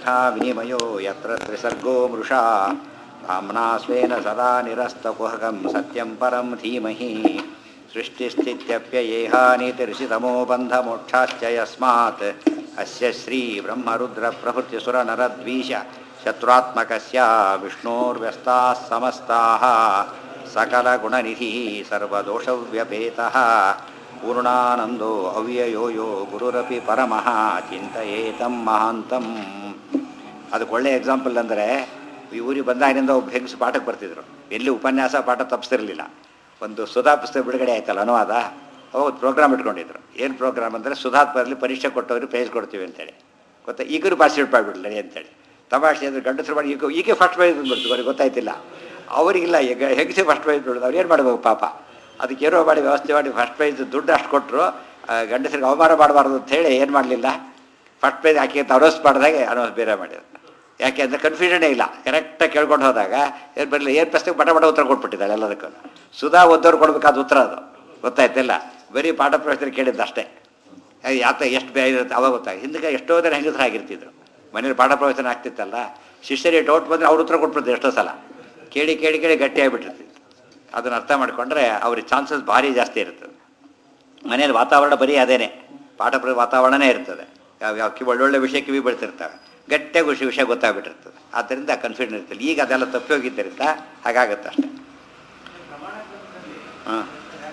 यथा विनिमयो यत्र त्रिसर्गो मृषा धाम्ना स्वेन सदा निरस्तकुहकं सत्यं परं धीमहि सृष्टिस्थित्यप्ययेहानीतिर्षितमो बन्धमोक्षाश्च यस्मात् अस्य श्रीब्रह्मरुद्रप्रभृतिसुरनरद्वीष शत्रुत्मकस्य विष्णोर्व्यस्ताः समस्ताः सकलगुणनिधिः सर्वदोषव्यपेतः पूर्णानन्दो ಅವ್ಯಯೋ ಯೋ ಗುರುರಪಿ ಪರಮಃ ಚಿಂತೆಯೇತಂ ಮಹಾಂತಂ ಅದಕ್ಕೆ ಒಳ್ಳೆ ಎಕ್ಸಾಂಪಲ್ ಅಂದರೆ ಈ ಊರಿಗೆ ಬಂದಾಗಿನಿಂದ ಒಬ್ಬ ಹೆಂಗಸು ಪಾಠಕ್ಕೆ ಬರ್ತಿದ್ರು ಎಲ್ಲಿ ಉಪನ್ಯಾಸ ಪಾಠ ತಪ್ಪಿಸ್ತಿರಲಿಲ್ಲ ಒಂದು ಸುಧಾ ಪುಸ್ತಕ ಬಿಡುಗಡೆ ಆಯ್ತಲ್ಲ ಅನುವಾದ ಅವಾಗ ಪ್ರೋಗ್ರಾಮ್ ಇಟ್ಕೊಂಡಿದ್ರು ಏನು ಪ್ರೋಗ್ರಾಮ್ ಅಂದರೆ ಸುಧಾತ್ಮದಲ್ಲಿ ಪರೀಕ್ಷೆ ಕೊಟ್ಟವ್ರಿಗೆ ಪ್ರೈಸ್ ಕೊಡ್ತೀವಿ ಅಂತೇಳಿ ಗೊತ್ತಾ ಈಗಲೂ ಪಾರ್ಟಿಸಿಪೇಟ್ ಮಾಡಿಬಿಡ್ಲಿ ಅಂತೇಳಿ ತಮಾಷೆ ಅಂದರೆ ಗಂಡಸರು ಮಾಡಿ ಈಗ ಈಗ ಫಸ್ಟ್ ಪ್ರೈಸ್ ಬಂದ್ಬಿಡ್ತು ಅವ್ರಿಗೆ ಗೊತ್ತಾಯ್ತಿಲ್ಲ ಅವರಿಗಿಲ್ಲ ಈಗ ಹೆಂಗಸಿ ಫಸ್ಟ್ ಪ್ರೈಸ್ ಬಿಡೋದು ಅವ್ರು ಏನು ಮಾಡಬೇಕು ಪಾಪ ಅದಕ್ಕೆ ಏನೋ ಮಾಡಿ ವ್ಯವಸ್ಥೆ ಮಾಡಿ ಫಸ್ಟ್ ಪ್ರೈಸ್ ದುಡ್ಡು ಅಷ್ಟು ಕೊಟ್ಟರು ಗಂಡಸರಿಗೆ ಅವಮಾನ ಮಾಡಬಾರ್ದು ಅಂತ ಹೇಳಿ ಏನು ಮಾಡಲಿಲ್ಲ ಫಸ್ಟ್ ಪ್ರೈಸ್ ಹಾಕಿ ಅಂತ ಅನೌನ್ಸ್ ಮಾಡಿದಾಗೆ ಅನೌನ್ಸ್ ಬೇರೆ ಮಾಡಿದ್ರು ಯಾಕೆ ಅಂದರೆ ಕನ್ಫ್ಯೂಷನೇ ಇಲ್ಲ ಕರೆಕ್ಟಾಗಿ ಕೇಳ್ಕೊಂಡು ಹೋದಾಗ ಏನು ಬರಲಿಲ್ಲ ಏನು ಪ್ರಶ್ನೆಗೆ ಪಟ ಪಟ ಉತ್ತರ ಕೊಟ್ಬಿಟ್ಟಿದ್ದಾಳೆ ಎಲ್ಲದಕ್ಕೂ ಸುಧಾ ಓದೋರು ಕೊಡಬೇಕಾದ ಉತ್ತರ ಅದು ಗೊತ್ತಾಯ್ತಿಲ್ಲ ಬರೀ ಪಾಠ ಪ್ರಶ್ನೆ ಕೇಳಿದ್ದು ಅಷ್ಟೇ ಯಾತ ಎಷ್ಟು ಬೇ ಇರುತ್ತೆ ಅವಾಗ ಗೊತ್ತಾಗ ಹಿಂದಕ್ಕೆ ಎಷ್ಟೋ ಜನ ಹೆಂಗಸರು ಆಗಿರ್ತಿದ್ರು ಮನೇಲಿ ಪಾಠ ಪ್ರವಚನ ಆಗ್ತಿತ್ತಲ್ಲ ಶಿಷ್ಯರಿಗೆ ಡೌಟ್ ಬಂದರೆ ಅವ್ರು ಉತ್ತರ ಕೊಟ್ಬಿಡ್ತಾರೆ ಎಷ್ಟೋ ಸಲ ಕೇಳಿ ಕೇಳಿ ಕೇಳಿ ಗಟ್ಟಿ ಆಗಿಬಿಟ್ಟಿರ್ತಿತ್ತು ಅದನ್ನು ಅರ್ಥ ಮಾಡಿಕೊಂಡ್ರೆ ಅವ್ರಿಗೆ ಚಾನ್ಸಸ್ ಭಾರಿ ಜಾಸ್ತಿ ಇರ್ತದೆ ಮನೇಲಿ ವಾತಾವರಣ ಬರೀ ಅದೇನೆ ಪಾಠ ಪ್ರ ವಾತಾವರಣನೇ ಇರ್ತದೆ ಯಾವ ಯಾವ ಕಿ ಒಳ್ಳೊಳ್ಳೆ ವಿಷಯ ಕಿವಿ ಬೀಳ್ತಿರ್ತವೆ ಗಟ್ಟಿಯಾಗಿ ವಿಷಯ ವಿಷಯ ಗೊತ್ತಾಗ್ಬಿಟ್ಟಿರ್ತದೆ ಆದ್ದರಿಂದ ಕನ್ಫ್ಯೂಷನ್ ಇರ್ತದೆ ಈಗ ಅದೆಲ್ಲ ತಪ್ಪಿ ಹೋಗಿದ್ದರಿಂದ ಹಾಗಾಗುತ್ತೆ ಅಷ್ಟೆ ಹಾಂ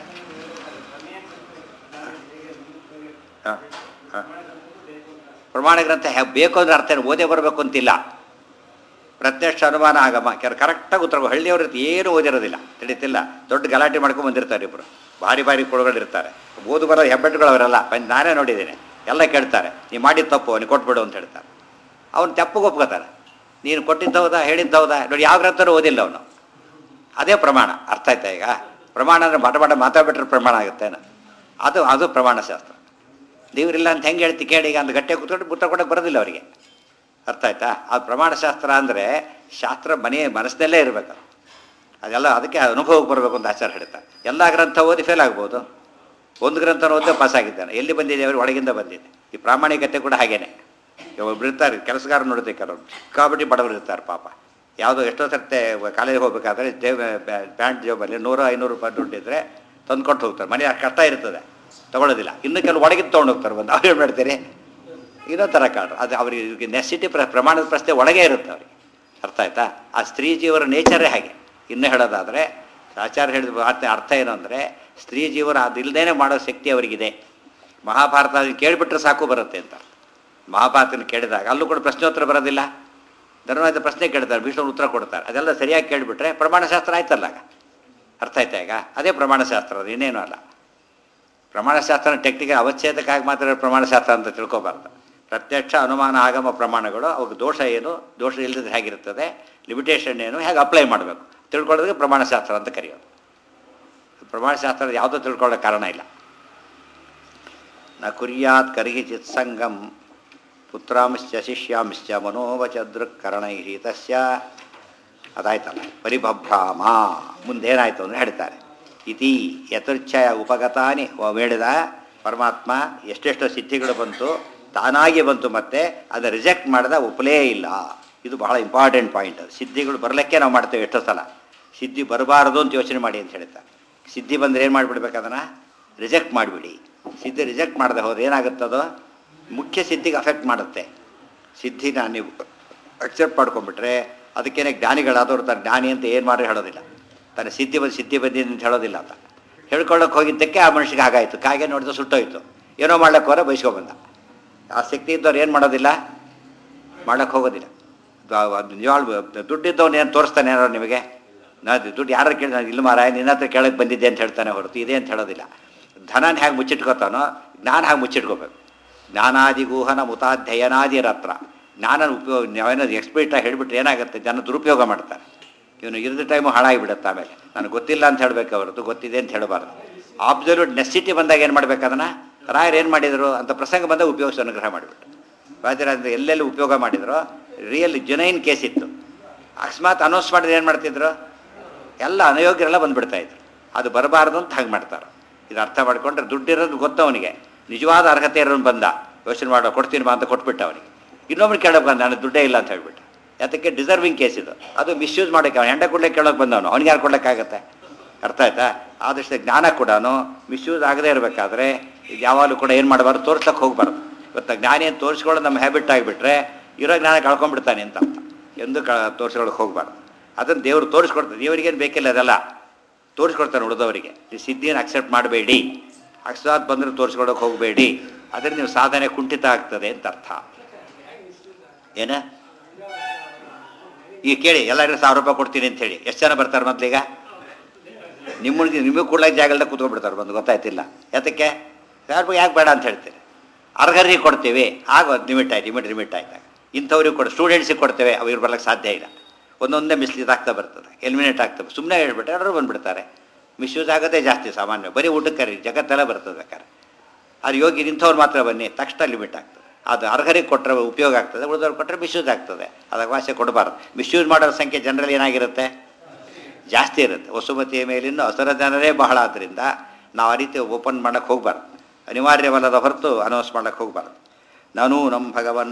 ಹಾಂ ಹಾಂ ಪ್ರಮಾಣ ಗ್ರಂಥ ಹ್ಯಾ ಬೇಕು ಅಂದ್ರೆ ಅರ್ಥ ಏನು ಓದೇ ಬರಬೇಕು ಅಂತಿಲ್ಲ ಪ್ರತ್ಯಕ್ಷ ಅನುಮಾನ ಆಗಮ ಕೆಲ ಕರೆಕ್ಟಾಗಿ ಉತ್ತರ ಹಳ್ಳಿಯವ್ರ ಏನು ಓದಿರೋದಿಲ್ಲ ತಿಳಿತಿಲ್ಲ ದೊಡ್ಡ ಗಲಾಟೆ ಮಾಡ್ಕೊಂಡು ಬಂದಿರ್ತಾರೆ ಇಬ್ಬರು ಭಾರಿ ಭಾರಿ ಕೊಳಗಳಿರ್ತಾರೆ ಓದು ಬರೋ ಹೆಬ್ಬೆಟ್ಟುಗಳು ಅವರೆಲ್ಲ ಬಂದು ನಾನೇ ನೋಡಿದ್ದೀನಿ ಎಲ್ಲ ಕೇಳ್ತಾರೆ ನೀವು ಮಾಡಿದ ತಪ್ಪು ನೀನು ಕೊಟ್ಬಿಡು ಅಂತ ಹೇಳ್ತಾರೆ ಅವ್ನು ತಪ್ಪಿಗೆ ಒಪ್ಕೋತಾರೆ ನೀನು ಕೊಟ್ಟಿದ್ದೌದಾ ಹೇಳಿದ್ದೌದಾ ನೋಡಿ ಯಾವ ಗ್ರಂಥನೂ ಓದಿಲ್ಲ ಅವನು ಅದೇ ಪ್ರಮಾಣ ಅರ್ಥ ಆಯ್ತಾ ಈಗ ಪ್ರಮಾಣ ಅಂದರೆ ಮಠ ಮಠ ಮಾತಾಡ್ಬಿಟ್ರೆ ಪ್ರಮಾಣ ಆಗುತ್ತೇನು ಅದು ಅದು ಪ್ರಮಾಣ ಶಾಸ್ತ್ರ ದೇವರಿಲ್ಲ ಅಂತ ಹೆಂಗೆ ಹೇಳ್ತಿ ಕೇಳಿ ಈಗ ಅಂತ ಗಟ್ಟಿಯಾಗಿ ಕೂತ್ಕೊಂಡು ಉತ್ತರ ಕೊಡೋಕೆ ಬರೋದಿಲ್ಲ ಅವರಿಗೆ ಅರ್ಥ ಆಯ್ತಾ ಅದು ಪ್ರಮಾಣ ಶಾಸ್ತ್ರ ಅಂದರೆ ಶಾಸ್ತ್ರ ಮನೆ ಮನಸ್ಸಿನಲ್ಲೇ ಇರಬೇಕು ಅದೆಲ್ಲ ಅದಕ್ಕೆ ಅನುಭವಕ್ಕೆ ಬರಬೇಕು ಅಂತ ಆಚಾರ ಹೇಳ್ತಾರೆ ಎಲ್ಲ ಗ್ರಂಥ ಓದಿ ಫೇಲ್ ಆಗ್ಬೋದು ಒಂದು ಗ್ರಂಥ ಓದಿ ಪಾಸ್ ಆಗಿದ್ದಾನೆ ಎಲ್ಲಿ ಬಂದಿದೆ ಅವರು ಒಳಗಿಂದ ಬಂದಿದೆ ಈ ಪ್ರಾಮಾಣಿಕತೆ ಕೂಡ ಹಾಗೇನೆ ಒಬ್ರು ಇರ್ತಾರೆ ಕೆಲಸಗಾರ ನೋಡುತ್ತೆ ಕೆಲವರು ಸಿಕ್ಕಾಪಟ್ಟಿ ಬಡವರು ಇರ್ತಾರೆ ಪಾಪ ಯಾವುದೋ ಎಷ್ಟೋ ಸರ್ತೆ ಕಾಲೇಜಿಗೆ ಹೋಗ್ಬೇಕಾದ್ರೆ ಜೇಬ್ ಪ್ಯಾಂಟ್ ಜೇಬಲ್ಲಿ ನೂರು ಐನೂರು ರೂಪಾಯಿ ದುಡ್ಡಿದ್ರೆ ತಂದ್ಕೊಟ್ಟು ಹೋಗ್ತಾರೆ ಮನೆ ಅಷ್ಟು ಕಷ್ಟ ಇರ್ತದೆ ತೊಗೊಳೋದಿಲ್ಲ ಇನ್ನು ಕೆಲವು ಒಳಗಿದ್ದು ತೊಗೊಂಡು ಹೋಗ್ತಾರೆ ಬಂದು ಅವ್ರು ಏನು ಮಾಡ್ತೀರಿ ಇನ್ನೊಂದು ಥರ ಕಾಡ್ರು ಅದು ಅವರಿಗೆ ನೆಸಿಟಿ ಪ್ರ ಪ್ರಮಾಣದ ಪ್ರಶ್ನೆ ಒಳಗೆ ಇರುತ್ತೆ ಅವ್ರಿಗೆ ಅರ್ಥ ಆಯ್ತಾ ಆ ಸ್ತ್ರೀ ಜೀವರ ನೇಚರೇ ಹಾಗೆ ಇನ್ನು ಹೇಳೋದಾದರೆ ಆಚಾರ್ಯ ಹೇಳಿದ ಮಾತಿನ ಅರ್ಥ ಏನು ಅಂದರೆ ಸ್ತ್ರೀ ಜೀವನ ಅದಿಲ್ಲದೇ ಮಾಡೋ ಶಕ್ತಿ ಅವರಿಗಿದೆ ಮಹಾಭಾರತ ಕೇಳಿಬಿಟ್ರೆ ಸಾಕು ಬರುತ್ತೆ ಅಂತ ಮಹಾಭಾರತನ ಕೇಳಿದಾಗ ಅಲ್ಲೂ ಕೂಡ ಪ್ರಶ್ನೋತ್ತರ ಬರೋದಿಲ್ಲ ಧರ್ಮದ ಪ್ರಶ್ನೆ ಕೇಳ್ತಾರೆ ಭೀಷ್ಮ ಉತ್ತರ ಕೊಡ್ತಾರೆ ಅದೆಲ್ಲ ಸರಿಯಾಗಿ ಕೇಳಿಬಿಟ್ರೆ ಪ್ರಮಾಣಶಾಸ್ತ್ರ ಆಯ್ತಲ್ಲ ಆಗ ಅರ್ಥ ಆಯ್ತಾ ಈಗ ಅದೇ ಪ್ರಮಾಣಶಾಸ್ತ್ರ ಅದು ಇನ್ನೇನು ಅಲ್ಲ ಪ್ರಮಾಣಶಾಸ್ತ್ರ ಟೆಕ್ನಿಕಲ್ ಅವಚ್ಛೇದಕ್ಕಾಗಿ ಮಾತ್ರ ಪ್ರಮಾಣಶಾಸ್ತ್ರ ಅಂತ ತಿಳ್ಕೊಬಾರ್ದು ಪ್ರತ್ಯಕ್ಷ ಅನುಮಾನ ಆಗಮ ಪ್ರಮಾಣಗಳು ಅವ್ರಿಗೆ ದೋಷ ಏನು ದೋಷ ಇಲ್ಲದ್ರೆ ಹೇಗಿರ್ತದೆ ಲಿಮಿಟೇಷನ್ ಏನು ಹೇಗೆ ಅಪ್ಲೈ ಮಾಡಬೇಕು ತಿಳ್ಕೊಳ್ಳೋದಕ್ಕೆ ಪ್ರಮಾಣಶಾಸ್ತ್ರ ಅಂತ ಕರೆಯೋದು ಪ್ರಮಾಣಶಾಸ್ತ್ರ ಯಾವುದೋ ತಿಳ್ಕೊಳ್ಳೋ ಕಾರಣ ಇಲ್ಲ ನ ಕುರ್ಯಾತ್ ಕರ್ಹಿ ಚಿತ್ಸಂಗಂ ಪುತ್ರಾಂಶ್ಚ ಶಿಷ್ಯಾಂಶ್ಚ ಮನೋವಚದೃಕ್ಕರಣೈ ತಸ್ಯ ಅದಾಯ್ತಲ್ಲ ಪರಿಭಭ್ರಾಮ ಮುಂದೇನಾಯಿತು ಅಂದರೆ ಹೇಳ್ತಾರೆ ಇತಿ ಯಥರ್ಚ್ಛಯ ಉಪಗತಾನಿ ಹೇಳಿದ ಪರಮಾತ್ಮ ಎಷ್ಟೆಷ್ಟು ಸಿದ್ಧಿಗಳು ಬಂತು ತಾನಾಗಿ ಬಂತು ಮತ್ತೆ ಅದನ್ನು ರಿಜೆಕ್ಟ್ ಮಾಡಿದ ಒಪ್ಪಲೇ ಇಲ್ಲ ಇದು ಬಹಳ ಇಂಪಾರ್ಟೆಂಟ್ ಪಾಯಿಂಟ್ ಅದು ಸಿದ್ಧಿಗಳು ಬರಲಿಕ್ಕೆ ನಾವು ಮಾಡ್ತೇವೆ ಎಷ್ಟೋ ಸಲ ಸಿದ್ಧಿ ಬರಬಾರದು ಅಂತ ಯೋಚನೆ ಮಾಡಿ ಅಂತ ಹೇಳ್ತಾರೆ ಸಿದ್ಧಿ ಬಂದರೆ ಏನು ಮಾಡಿಬಿಡ್ಬೇಕು ಅದನ್ನು ರಿಜೆಕ್ಟ್ ಮಾಡಿಬಿಡಿ ಸಿದ್ಧಿ ರಿಜೆಕ್ಟ್ ಮಾಡದೆ ಹೋದ್ರೆ ಏನಾಗುತ್ತದೋ ಮುಖ್ಯ ಸಿದ್ಧಿಗೆ ಅಫೆಕ್ಟ್ ಮಾಡುತ್ತೆ ಸಿದ್ಧಿನ ನೀವು ಅಕ್ಸೆಪ್ಟ್ ಮಾಡ್ಕೊಂಡ್ಬಿಟ್ರೆ ಅದಕ್ಕೇನೆ ಜ್ಞಾನಿಗಳಾದವ್ರು ತನ್ನ ಜ್ಞಾನಿ ಅಂತ ಏನು ಮಾಡಿ ಹೇಳೋದಿಲ್ಲ ತನ್ನ ಸಿದ್ಧಿ ಬಂದು ಸಿದ್ಧಿ ಬಂದಿದೆ ಅಂತ ಹೇಳೋದಿಲ್ಲ ಅಂತ ಹೇಳ್ಕೊಳ್ಳೋಕೆ ಹೋಗಿದ್ದಕ್ಕೆ ಆ ಮನುಷ್ಯಗೆ ಹಾಗಾಯಿತು ಕಾಗೆ ನೋಡಿದ್ರೆ ಸುಟ್ಟೋಯ್ತು ಏನೋ ಮಾಡ್ಲಿಕ್ಕೆ ಹೋದ್ರೆ ಬಯಸ್ಕೊಬಂದ ಆ ಶಕ್ತಿ ಇದ್ದವ್ರು ಏನು ಮಾಡೋದಿಲ್ಲ ಮಾಡ್ಲಿಕ್ಕೆ ಹೋಗೋದಿಲ್ಲ ಅದು ನಿಜವಾಳ್ ದುಡ್ಡಿದ್ದವ್ನು ಏನು ತೋರಿಸ್ತಾನೆ ಏನಾರು ನಿಮಗೆ ನಾ ದುಡ್ಡು ಯಾರು ಕೇಳಿ ನಾನು ಇಲ್ಲ ಮಾರ ನಿನ್ನ ಹತ್ರ ಕೇಳಕ್ಕೆ ಬಂದಿದ್ದೆ ಅಂತ ಹೇಳ್ತಾನೆ ಹೊರತು ಇದೆ ಅಂತ ಹೇಳೋದಿಲ್ಲ ಧನನ ಹೇಗೆ ಮುಚ್ಚಿಟ್ಕೋತಾನೋ ಜ್ಞಾನ ಹಾಗೆ ಮುಚ್ಚಿಟ್ಕೋಬೇಕು ಜ್ಞಾನಾದಿಗೂಹನ ಮುತಾಧ್ಯಯನಾದಿ ರತ್ರ ಜ್ಞಾನ ಉಪಯೋಗ ನಾವೇನಾದ್ರು ಎಕ್ಸ್ಪರ್ಟಾಗಿ ಹೇಳಿಬಿಟ್ರೆ ಏನಾಗುತ್ತೆ ಜನ ದುರುಪಯೋಗ ಮಾಡ್ತಾರೆ ಇವನು ಇರಿದ ಟೈಮು ಹಾಳಾಗಿಬಿಡುತ್ತೆ ಆಮೇಲೆ ನನಗೆ ಗೊತ್ತಿಲ್ಲ ಅಂತ ಹೇಳಬೇಕು ಹೊರತು ಗೊತ್ತಿದೆ ಅಂತ ಹೇಳಬಾರ್ದು ಆಬ್ಸಲ್ಯೂಟ್ ನೆಸಿಟಿ ಬಂದಾಗ ಏನು ಮಾಡ್ಬೇಕು ಅದನ್ನು ರಾಯರು ಏನು ಮಾಡಿದರು ಅಂತ ಪ್ರಸಂಗ ಬಂದಾಗ ಉಪಯೋಗಿಸಿ ಅನುಗ್ರಹ ಮಾಡಿಬಿಟ್ಟು ರಾಜರಾಜ ಎಲ್ಲೆಲ್ಲಿ ಉಪಯೋಗ ಮಾಡಿದ್ರು ರಿಯಲ್ ಜುನೈನ್ ಕೇಸ್ ಇತ್ತು ಅಕಸ್ಮಾತ್ ಅನೌನ್ಸ್ ಮಾಡಿದ್ರೆ ಏನು ಮಾಡ್ತಿದ್ರು ಎಲ್ಲ ಅನಯೋಗ್ಯರೆಲ್ಲ ಬಂದುಬಿಡ್ತಾ ಇದ್ರು ಅದು ಬರಬಾರ್ದು ಅಂತ ಹಾಗೆ ಮಾಡ್ತಾರೆ ಇದು ಅರ್ಥ ಮಾಡ್ಕೊಂಡ್ರೆ ದುಡ್ಡಿರೋದು ಗೊತ್ತು ಅವನಿಗೆ ನಿಜವಾದ ಅರ್ಹತೆ ಇರೋನು ಬಂದ ಯೋಚನೆ ಮಾಡೋ ಕೊಡ್ತೀನಿ ಬಾ ಅಂತ ಕೊಟ್ಬಿಟ್ಟ ಅವನಿಗೆ ಇನ್ನೊಬ್ರು ಕೇಳೋಕೆ ಬಂದ ನನಗೆ ದುಡ್ಡೇ ಇಲ್ಲ ಅಂತ ಹೇಳ್ಬಿಟ್ಟು ಯಾತಕ್ಕೆ ಡಿಸರ್ವಿಂಗ್ ಕೇಸ್ ಇದು ಅದು ಮಿಸ್ಯೂಸ್ ಮಾಡೋಕ್ಕೆ ಅವ್ನು ಹೆಂಡ ಕೊಡ್ಲಿಕ್ಕೆ ಕೇಳೋಕೆ ಬಂದವನು ಅವ್ನಿಗೆ ಯಾರು ಕೊಡ್ಲಿಕ್ಕಾಗತ್ತೆ ಅರ್ಥ ಆಯ್ತಾ ಆದಷ್ಟು ಜ್ಞಾನ ಕೂಡ ಮಿಸ್ಯೂಸ್ ಆಗದೇ ಇರಬೇಕಾದ್ರೆ ಇದು ಯಾವಾಗಲೂ ಕೂಡ ಏನು ಮಾಡಬಾರ್ದು ತೋರ್ಸಕ್ಕೆ ಹೋಗ್ಬಾರ್ದು ಇವತ್ತು ಜ್ಞಾನಿ ಅಂತ ತೋರಿಸ್ಕೊಳ್ಳೋದು ನಮ್ಮ ಹ್ಯಾಬಿಟ್ ಆಗಿಬಿಟ್ರೆ ಇರೋ ಜ್ಞಾನ ಕಳ್ಕೊಂಡ್ಬಿಡ್ತಾನೆ ಅಂತ ಅರ್ಥ ಎಂದು ಕ ತೋರಿಸ್ಕೊಳ್ಳೋಕೆ ಹೋಗ್ಬಾರ್ದು ಅದನ್ನು ದೇವರು ತೋರಿಸ್ಕೊಡ್ತಾರೆ ದೇವರಿಗೇನು ಬೇಕಿಲ್ಲ ಅದೆಲ್ಲ ತೋರಿಸ್ಕೊಡ್ತಾನೆ ಉಳಿದವರಿಗೆ ಈ ಸಿದ್ಧಿಯನ್ನು ಅಕ್ಸೆಪ್ಟ್ ಮಾಡಬೇಡಿ ಅಕಸ್ಮಾತ್ ಬಂದರೆ ತೋರಿಸ್ಕೊಳಕ್ಕೆ ಹೋಗಬೇಡಿ ಅದರಿಂದ ನೀವು ಸಾಧನೆ ಕುಂಠಿತ ಆಗ್ತದೆ ಅಂತ ಅರ್ಥ ಏನ ಈಗ ಕೇಳಿ ಎಲ್ಲರಿಗೂ ಸಾವಿರ ರೂಪಾಯಿ ಕೊಡ್ತೀನಿ ಅಂತ ಹೇಳಿ ಎಷ್ಟು ಜನ ಬರ್ತಾರೆ ಮೊದಲೀಗ ನಿಮ್ಮಳಿಗೆ ನಿಮಗೆ ಕೊಡ್ಲಿಕ್ಕೆ ಜಾಗ ಇಲ್ಲದೆ ಕೂತ್ಕೊಂಡ್ಬಿಡ್ತಾರೆ ಬಂದು ಗೊತ್ತಾಯ್ತಿಲ್ಲ ಯಾತಕ್ಕೆ ಸಾವಿರ ರೂಪಾಯಿ ಯಾಕೆ ಬೇಡ ಅಂತ ಹೇಳ್ತೀರಿ ಅರ್ಹರಿಗೆ ಕೊಡ್ತೀವಿ ಆಗ ಲಿಮಿಟ್ ಆಯ್ತು ಲಿಮಿಟ್ ಲಿಮಿಟ್ ಆಯ್ತಾಗ ಇಂಥವ್ರಿಗೆ ಕೊಡು ಸ್ಟೂಡೆಂಟ್ಸಿಗೆ ಕೊಡ್ತೇವೆ ಅವ್ರಿಗೆ ಬರ್ಲಿಕ್ಕೆ ಸಾಧ್ಯ ಇಲ್ಲ ಒಂದೊಂದೇ ಮಿಸ್ಲೀಡ್ ಆಗ್ತಾ ಬರ್ತದೆ ಎಲಿಮಿನೇಟ್ ಆಗ್ತದೆ ಸುಮ್ಮನೆ ಹೇಳ್ಬಿಟ್ರೆ ಎಲ್ಲರೂ ಬಂದ್ಬಿಡ್ತಾರೆ ಮಿಸ್ಯೂಸ್ ಆಗೋದೇ ಜಾಸ್ತಿ ಸಾಮಾನ್ಯ ಬರೀ ಊಟಕ್ಕೆ ಕರಿ ಜಗತ್ತೆಲ್ಲ ಬರ್ತದೆ ಬೇಕಾದ್ರೆ ಅದು ಯೋಗಿ ನಿಂಥವ್ರು ಮಾತ್ರ ಬನ್ನಿ ತಕ್ಷಣ ಲಿಮಿಟ್ ಆಗ್ತದೆ ಅದು ಅರ್ಹರಿಗೆ ಕೊಟ್ಟರೆ ಉಪಯೋಗ ಆಗ್ತದೆ ಉಳಿದವ್ರು ಕೊಟ್ಟರೆ ಮಿಸ್ಯೂಸ್ ಆಗ್ತದೆ ಅದಕ್ಕೆ ವಾಸೆ ಕೊಡಬಾರ್ದು ಮಿಸ್ಯೂಸ್ ಮಾಡೋರ ಸಂಖ್ಯೆ ಜನರಲ್ಲಿ ಏನಾಗಿರುತ್ತೆ ಜಾಸ್ತಿ ಇರುತ್ತೆ ವಸುಮತಿಯ ಮೇಲಿನ ಅಸರ ಜನರೇ ಬಹಳ ಆದ್ದರಿಂದ ನಾವು ಆ ರೀತಿ ಓಪನ್ ಮಾಡೋಕ್ಕೆ ಹೋಗ್ಬಾರ್ದು ಅನಿವಾರ್ಯವಲ್ಲದ ಹೊರತು ಅನೌನ್ಸ್ ಮಾಡೋಕ್ಕೆ ಹೋಗ್ಬಾರ್ದು ನಾನು ನಮ್ಮ ಭಗವನ್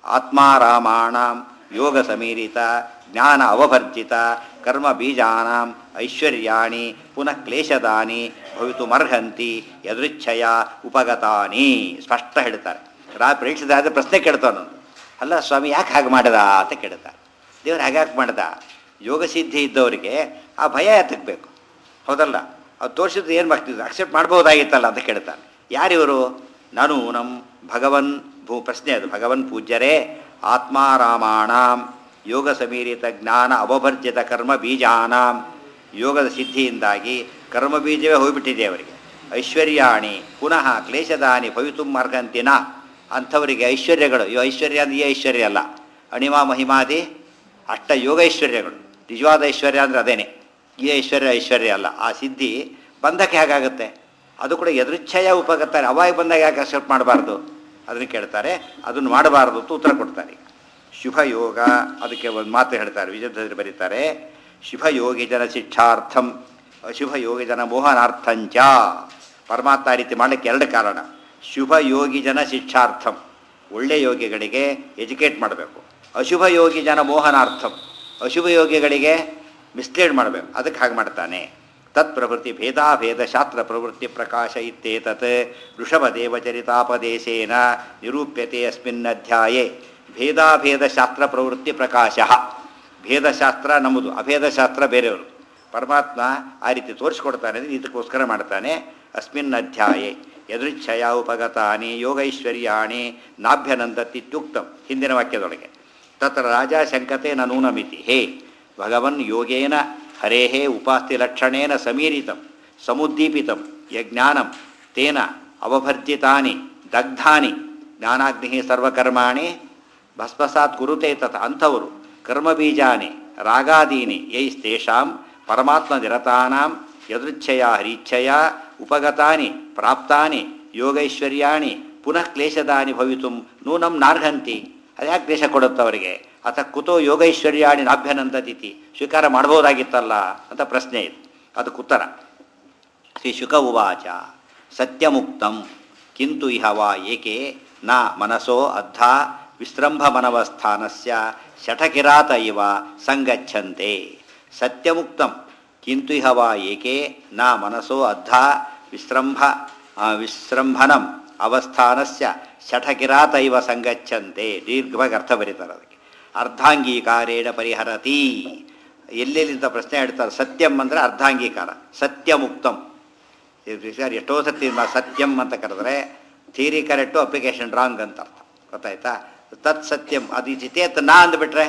ಆತ್ಮಾರಾಮಾಣಂ ಯೋಗ ಸಮೀರಿತ ಜ್ಞಾನ ಅವಭರ್ಜಿತ ಕರ್ಮ ಬೀಜಾನಾಂ ಐಶ್ವರ್ಯಾಣಿ ಪುನಃ ಕ್ಲೇಶದಾನಿ ಭವಿತುಮರ್ಹಂತಿ ಯದೃಚ್ಛಯ ಉಪಗತಾನಿ ಸ್ಪಷ್ಟ ಹೇಳ್ತಾರೆ ರಾ ಪ್ರೇಕ್ಷಿಸಿದ ಪ್ರಶ್ನೆ ಕೇಳ್ತಾನೊಂದು ಅಲ್ಲ ಸ್ವಾಮಿ ಯಾಕೆ ಹಾಗೆ ಮಾಡದ ಅಂತ ಕೇಳ್ತಾರೆ ದೇವ್ರು ಹಾಗೆ ಯಾಕೆ ಮಾಡ್ದ ಯೋಗಸಿದ್ಧಿ ಇದ್ದವರಿಗೆ ಆ ಭಯ ಯಾತಕ್ಕೆ ಬೇಕು ಹೌದಲ್ಲ ಅದು ತೋರಿಸಿದ್ರೆ ಏನು ಮಾಡ್ತಿದ್ರು ಅಕ್ಸೆಪ್ಟ್ ಮಾಡ್ಬೋದಾಗಿತ್ತಲ್ಲ ಅಂತ ಕೇಳ್ತಾನೆ ಯಾರಿವರು ನಾನು ನಮ್ಮ ಭಗವನ್ ಭೂ ಪ್ರಶ್ನೆ ಅದು ಭಗವನ್ ಪೂಜ್ಯರೇ ಆತ್ಮಾರಾಮಾಣಾಂ ಯೋಗ ಸಮೀರಿತ ಜ್ಞಾನ ಅವಭರ್ಜಿತ ಕರ್ಮ ಬೀಜಾನಾಂ ಯೋಗದ ಸಿದ್ಧಿಯಿಂದಾಗಿ ಕರ್ಮ ಬೀಜವೇ ಹೋಗ್ಬಿಟ್ಟಿದೆ ಅವರಿಗೆ ಐಶ್ವರ್ಯಾಣಿ ಪುನಃ ಕ್ಲೇಶದಾನಿ ಭವಿತುಂ ಅರ್ಹಂತಿನ ಅಂಥವರಿಗೆ ಐಶ್ವರ್ಯಗಳು ಇವು ಐಶ್ವರ್ಯ ಅಂದ್ರೆ ಈ ಐಶ್ವರ್ಯ ಅಲ್ಲ ಅಣಿಮಾ ಮಹಿಮಾದಿ ಅಷ್ಟ ಯೋಗ ಐಶ್ವರ್ಯಗಳು ನಿಜವಾದ ಐಶ್ವರ್ಯ ಅಂದರೆ ಅದೇನೆ ಈ ಐಶ್ವರ್ಯ ಐಶ್ವರ್ಯ ಅಲ್ಲ ಆ ಸಿದ್ಧಿ ಬಂಧಕ್ಕೆ ಹೇಗಾಗುತ್ತೆ ಅದು ಕೂಡ ಎದೃಚ್ಛಯ ಉಪಗತ್ತಾರೆ ಅವಾಗ ಬಂದಾಗ ಯಾಕೆ ಅಕ್ಸೆಪ್ಟ್ ಮಾಡಬಾರ್ದು ಅದನ್ನು ಕೇಳ್ತಾರೆ ಅದನ್ನು ಮಾಡಬಾರ್ದು ಅಂತ ಉತ್ತರ ಕೊಡ್ತಾರೆ ಈಗ ಶುಭ ಯೋಗ ಅದಕ್ಕೆ ಒಂದು ಮಾತು ಹೇಳ್ತಾರೆ ವಿಜಯದಲ್ಲಿ ಬರೀತಾರೆ ಶುಭ ಯೋಗಿ ಜನ ಶಿಕ್ಷಾರ್ಥಂ ಅಶುಭ ಯೋಗಿ ಜನ ಮೋಹನಾರ್ಥಂಚ ಪರಮಾತ್ಮ ಆ ರೀತಿ ಮಾಡಲಿಕ್ಕೆ ಎರಡು ಕಾರಣ ಶುಭ ಯೋಗಿ ಜನ ಶಿಕ್ಷಾರ್ಥಂ ಒಳ್ಳೆ ಯೋಗಿಗಳಿಗೆ ಎಜುಕೇಟ್ ಮಾಡಬೇಕು ಅಶುಭ ಯೋಗಿ ಜನ ಮೋಹನಾರ್ಥಂ ಅಶುಭ ಯೋಗಿಗಳಿಗೆ ಮಿಸ್ಲೀಡ್ ಮಾಡಬೇಕು ಅದಕ್ಕೆ ಹಾಗೆ ಮಾಡ್ತಾನೆ ತತ್ ಪ್ರವೃತ್ತಿ ಭೇದಾಭೇದ ಶಾಸ್ತ್ರ ಪ್ರವೃತ್ತಿ ಪ್ರಕಾಶ ಇತ್ಯೇತತ್ ಋಷಭದೇವಚರಿತಾಪದೇಶೇನ ನಿರೂಪ್ಯತೆ ಅಸ್ಮಿನ್ ಅಧ್ಯಾಯೇ ಭೇದಾಭೇದ ಶಾಸ್ತ್ರ ಪ್ರವೃತ್ತಿ ಪ್ರಕಾಶ ಭೇದಶಾಸ್ತ್ರ ನಮ್ಮದು ಅಭೇದಶಾಸ್ತ್ರ ಬೇರೆಯವರು ಪರಮಾತ್ಮ ಆ ರೀತಿ ತೋರಿಸ್ಕೊಡ್ತಾನೆ ಅಂದ್ರೆ ಇದಕ್ಕೋಸ್ಕರ ಮಾಡ್ತಾನೆ ಅಸ್ಮಿನ್ ಅಧ್ಯಾಯೇ ಯದೃಚ್ಛಯ ಉಪಗತಾನಿ ಯೋಗೈಶ್ವರ್ಯಾಣಿ ನಾಭ್ಯನಂದತಿತ್ಯುಕ್ತಂ ಹಿಂದಿನ ವಾಕ್ಯದೊಳಗೆ ತತ್ರ ರಾಜ ಶಂಕತೆ ನೂನಮಿತಿ ಹೇ ಭಗವನ್ ಯೋಗೇನ ಹರೇಃ ಉಪಾಸ್ತಿಲಕ್ಷಣೇನ ಸಮೀರಿತಂ ಸಮುದ್ದೀಪಿತಂ ಯಜ್ಞಾನಂ ತೇನ ಅವಭರ್ಜಿತಾನಿ ದಗ್ಧಾನಿ ಜ್ಞಾನಾಗ್ನಿ ಸರ್ವಕರ್ಮಾಣಿ ಭಸ್ಮಸಾತ್ ಕುರುತೆ ತಥ ಅಂಥವರು ಕರ್ಮಬೀಜಾನಿ ರಾಗಾದೀನಿ ಯೈಸ್ತೇಷಾಂ ಪರಮಾತ್ಮ ನಿರತಾನಾಂ ಯದೃಚ್ಛಯ ಹರೀಚ್ಛಯ ಉಪಗತಾನಿ ಪ್ರಾಪ್ತಾನಿ ಯೋಗೈಶ್ವರ್ಯಾಣಿ ಪುನಃ ಕ್ಲೇಶದಾನಿ ಭವಿತುಂ ನೂನಂ ನಾರ್ಹಂತಿ ಅದ್ಯಾಕೆ ಕ್ಲೇಶ ಕೊಡುತ್ತೆ ಅವರಿಗೆ ಅಥ ಕುತೋ ಯೋಗೈಶ್ವರ್ಯಾಣಿ ನಾಭ್ಯನಂದತಿಥಿ ಸ್ವೀಕಾರ ಮಾಡ್ಬೋದಾಗಿತ್ತಲ್ಲ ಅಂತ ಪ್ರಶ್ನೆ ಇದೆ ಅದಕ್ಕೆ ಉತ್ತರ ಶ್ರೀ ಶುಕ ಉವಾಚ ಸತ್ಯಮುಕ್ತಂ ಕಿಂತು ಇಹ ವಾ ಏಕೆ ನ ಮನಸೋ ಅದ್ಧ ವಿಸ್ರಂಭಮನವಸ್ಥಾನಸ್ಯ ಶಠಕಿರಾತ ಇವ ಸಂಗಚ್ಛಂತೆ ಸತ್ಯಮುಕ್ತಂ ಕಿಂತು ಇಹ ವಾ ಏಕೆ ನ ಮನಸೋ ಅದ್ಧ ವಿಸ್ರಂಭ ಆ, ವಿಸ್ರಂಭನಂ ಅವಸ್ಥಾನಸ್ಯ ಶಠಕಿರಾತ ಇವ ಸಂಗಚ್ಛಂತೆ ದೀರ್ಘವಾಗಿ ಅರ್ಥ ಬರೀತಾರೆ ಅದಕ್ಕೆ ಅರ್ಧಾಂಗೀಕಾರೇಣ ಪರಿಹರತಿ ಎಲ್ಲೆಲ್ಲಿಂದ ಪ್ರಶ್ನೆ ಹೇಳ್ತಾರೆ ಸತ್ಯಂ ಅಂದರೆ ಅರ್ಧಾಂಗೀಕಾರ ಸತ್ಯಮುಕ್ತಂ ಸರ್ ಎಷ್ಟೋ ಸತಿ ಮ- ಸತ್ಯಂ ಅಂತ ಕರೆದ್ರೆ ಥಿಯರಿ ಕರೆಕ್ಟು ಅಪ್ಲಿಕೇಶನ್ ರಾಂಗ್ ಅಂತ ಅರ್ಥ ಗೊತ್ತಾಯ್ತಾ ತತ್ ಸತ್ಯಂ ಅದು ಈ ಚಿತೇತ್ ನಾ ಅಂದ್ಬಿಟ್ರೆ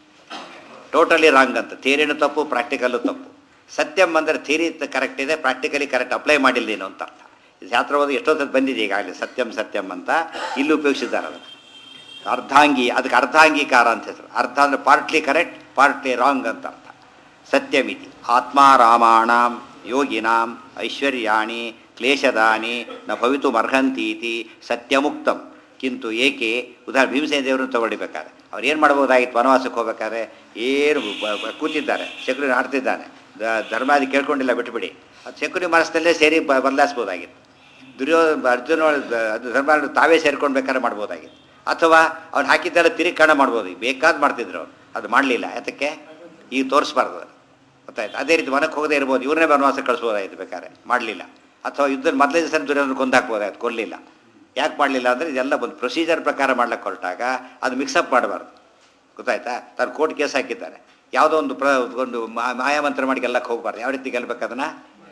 ಟೋಟಲಿ ರಾಂಗ್ ಅಂತ ಥಿಯರಿನೂ ತಪ್ಪು ಪ್ರಾಕ್ಟಿಕಲ್ಲು ತಪ್ಪು ಸತ್ಯಂ ಅಂದರೆ ಥಿಯರಿ ಕರೆಕ್ಟ್ ಇದೆ ಪ್ರಾಕ್ಟಿಕಲಿ ಕರೆಕ್ಟ್ ಅಪ್ಲೈ ಮಾಡಿಲ್ಲ ನೀನು ಅಂತ ಅರ್ಥ ಇದು ಶಾಸ್ತ್ರವಾದ ಎಷ್ಟೋ ಸತಿ ಬಂದಿದೆ ಈಗಾಗಲೇ ಸತ್ಯಂ ಸತ್ಯಂ ಅಂತ ಇಲ್ಲಿ ಉಪಯೋಗಿಸಿದ್ದಾರೆ ಅದನ್ನು ಅರ್ಧಾಂಗಿ ಅದಕ್ಕೆ ಅರ್ಧಾಂಗೀಕಾರ ಅಂತ ಹೆಸರು ಅರ್ಧ ಅಂದರೆ ಪಾರ್ಟ್ಲಿ ಕರೆಕ್ಟ್ ಪಾರ್ಟ್ಲಿ ರಾಂಗ್ ಅಂತ ಅರ್ಥ ಸತ್ಯಮಿತಿ ಆತ್ಮಾರಾಮಾಣಾಂ ಯೋಗಿನಾಂ ಐಶ್ವರ್ಯಾಣಿ ಕ್ಲೇಶದಾನಿ ನ ಭವಿತುಮರ್ಹಂತೀತಿ ಸತ್ಯಮುಕ್ತಂ ಕಿಂತು ಏಕೆ ಉದಾಹರಣೆ ಭೀಮಸೇನ ದೇವರನ್ನು ತಗೊಳ್ಬೇಕಾದ್ರೆ ಅವ್ರು ಏನು ಮಾಡ್ಬೋದಾಗಿತ್ತು ವನವಾಸಕ್ಕೆ ಹೋಗ್ಬೇಕಾದ್ರೆ ಏನು ಬ- ಬ- ಕೂತಿದ್ದಾರೆ ಶಕುನಿ ಆಡ್ತಿದ್ದಾನೆ ದ- ಧರ್ಮಾದಿ ಕೇಳ್ಕೊಂಡಿಲ್ಲ ಬಿಟ್ಬಿಡಿ ಅದು ಶಕುನಿ ಮನಸ್ಸಲ್ಲೇ ಸೇರಿ ಬ ಬದಲಾಯಿಸ್ಬೋದಾಗಿತ್ತು ದುರ್ಯೋಧನ ಅರ್ಜುನ ಅದು ಧರ್ಮ ತಾವೇ ಸೇರ್ಕೊಂಡು ಬೇಕಾದ್ರೆ ಮಾಡ್ಬೋದಾಗಿತ್ತು ಅಥವಾ ಅವ್ನು ಹಾಕಿದ್ದೆಲ್ಲ ತಿರುಗಿ ಕಾಣ ಮಾಡ್ಬೋದು ಈಗ ಬೇಕಾದ್ ಮಾಡ್ತಿದ್ರು ಅವ್ರು ಅದು ಮಾಡಲಿಲ್ಲ ಯಾತಕ್ಕೆ ಈಗ ತೋರಿಸ್ಬಾರ್ದು ಅದು. ಗೊತ್ತಾಯ್ತು ಅದೇ ರೀತಿ ಮನಕ್ಕೆ ಹೋಗದೆ ಇರ್ಬೋದು ಇವ್ರನ್ನೇ ವನವಾಸ ಕಳಿಸ್ಬೋದಾಯ್ತು ಬೇಕಾದ್ರೆ ಮಾಡಲಿಲ್ಲ ಅಥವಾ ಯುದ್ಧ ಮೊದಲೇ ದಿವಸ ದುರ್ಯೋಧನ ಕೊಂದಾಕ್ಬೋದಾಯ್ತು ಕೊಡಲಿಲ್ಲ ಯಾಕೆ ಮಾಡಲಿಲ್ಲ ಅಂದರೆ ಇದೆಲ್ಲ ಒಂದು ಪ್ರೊಸೀಜರ್ ಪ್ರಕಾರ ಮಾಡ್ಲಿಕ್ಕೆ ಹೊರಟಾಗ ಅದು ಮಿಕ್ಸಪ್ ಮಾಡಬಾರ್ದು ಗೊತ್ತಾಯ್ತಾ ತಾನು ಕೋರ್ಟ್ ಕೇಸ್ ಹಾಕಿದ್ದಾರೆ ಯಾವುದೋ ಒಂದು ಪ್ರ ಒಂದು ಮಾ- ಮಾಯಾಮಂತ್ರ ಮಾಡಿ ಗೆಲ್ಲಕ್ಕೆ ಹೋಗ್ಬಾರ್ದು ಯಾವ ರೀತಿ ಗೆಲ್ಬೇಕು ಅದನ್ನು